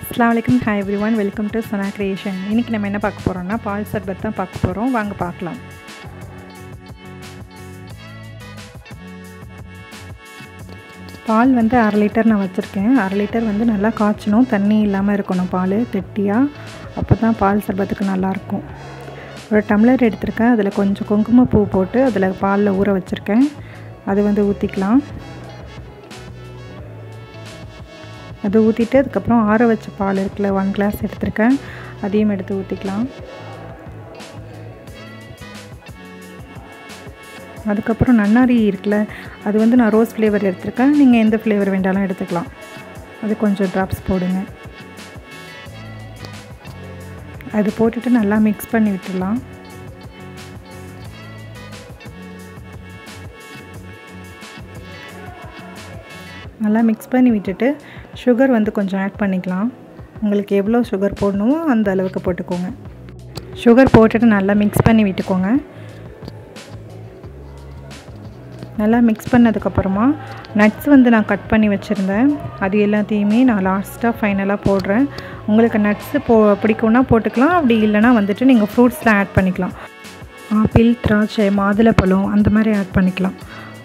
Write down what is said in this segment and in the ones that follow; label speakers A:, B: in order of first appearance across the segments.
A: அஸ்லாம் வலைக்கம் hi everyone welcome to Sana creation இன்றைக்கி நம்ம என்ன பார்க்க போகிறோம்னா பால் சர்பத் தான் பார்க்க போகிறோம் வாங்க பார்க்கலாம் பால் வந்து அரை லிட்டர் நான் வச்சுருக்கேன் அரை லிட்டர் வந்து நல்லா காய்ச்சணும் தண்ணி இல்லாமல் இருக்கணும் பால் கெட்டியாக அப்போ தான் பால் சர்பத்துக்கு நல்லாயிருக்கும் ஒரு டம்ளர் எடுத்திருக்கேன் அதில் கொஞ்சம் குங்குமப்பூ போட்டு அதில் பாலில் ஊற வச்சுருக்கேன் அது வந்து ஊற்றிக்கலாம் அது ஊற்றிட்டு அதுக்கப்புறம் ஆற வச்ச பால் இருக்குல்ல ஒன் கிளாஸ் எடுத்திருக்கேன் அதையும் எடுத்து ஊற்றிக்கலாம் அதுக்கப்புறம் நன்னாரி இருக்குல்ல அது வந்து நான் ரோஸ் ஃப்ளேவர் எடுத்திருக்கேன் நீங்கள் எந்த ஃப்ளேவர் வேண்டாலும் எடுத்துக்கலாம் அது கொஞ்சம் ட்ராப்ஸ் போடுங்க அது போட்டுட்டு நல்லா மிக்ஸ் பண்ணி விட்டுடலாம் நல்லா மிக்ஸ் பண்ணி விட்டுட்டு சுகர் வந்து கொஞ்சம் ஆட் பண்ணிக்கலாம் உங்களுக்கு எவ்வளோ சுகர் போடணுமோ அந்த அளவுக்கு போட்டுக்கோங்க சுகர் போட்டுட்டு நல்லா மிக்ஸ் பண்ணி விட்டுக்கோங்க நல்லா மிக்ஸ் பண்ணதுக்கப்புறமா நட்ஸ் வந்து நான் கட் பண்ணி வச்சுருந்தேன் அது எல்லாத்தையுமே நான் லாஸ்ட்டாக ஃபைனலாக போடுறேன் உங்களுக்கு நட்ஸு போ பிடிக்கும்னா போட்டுக்கலாம் அப்படி இல்லைனா வந்துட்டு நீங்கள் ஃப்ரூட்ஸ்லாம் ஆட் பண்ணிக்கலாம் ஆப்பிள் திராட்சை மாதுளப்பழம் அந்த மாதிரி ஆட் பண்ணிக்கலாம்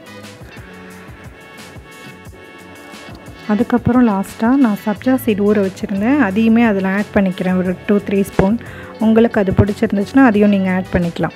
A: அதுக்கப்புறம் லாஸ்ட்டாக நான் சப்ஜா சீட் ஊற வச்சுருந்தேன் அதையுமே அதில் ஆட் பண்ணிக்கிறேன் ஒரு டூ த்ரீ ஸ்பூன் உங்களுக்கு அது பிடிச்சிருந்துச்சுன்னா அதையும் நீங்கள் ஆட் பண்ணிக்கலாம்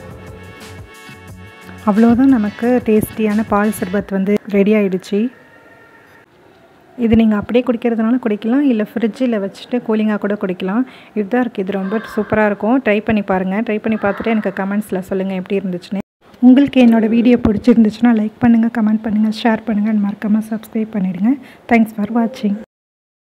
A: அவ்வளோதான் நமக்கு டேஸ்டியான பால் சர்பத் வந்து ரெடி ஆகிடுச்சு இது நீங்கள் அப்படியே குடிக்கிறதுனால குடிக்கலாம் இல்லை ஃப்ரிட்ஜில் வச்சுட்டு கூலிங்காக கூட குடிக்கலாம் இதுதான் இருக்குது இது ரொம்ப சூப்பராக இருக்கும் ட்ரை பண்ணி பாருங்கள் ட்ரை பண்ணி பார்த்துட்டு எனக்கு கமெண்ட்ஸில் சொல்லுங்கள் எப்படி இருந்துச்சுன்னு உங்களுக்கு என்னோடய வீடியோ பிடிச்சிருந்துச்சுன்னா லைக் பண்ணுங்கள் கமெண்ட் பண்ணுங்கள் ஷேர் பண்ணுங்கள் மறக்காமல் சப்ஸ்கிரைப் பண்ணிவிடுங்க தேங்க்ஸ் ஃபார் வாட்சிங்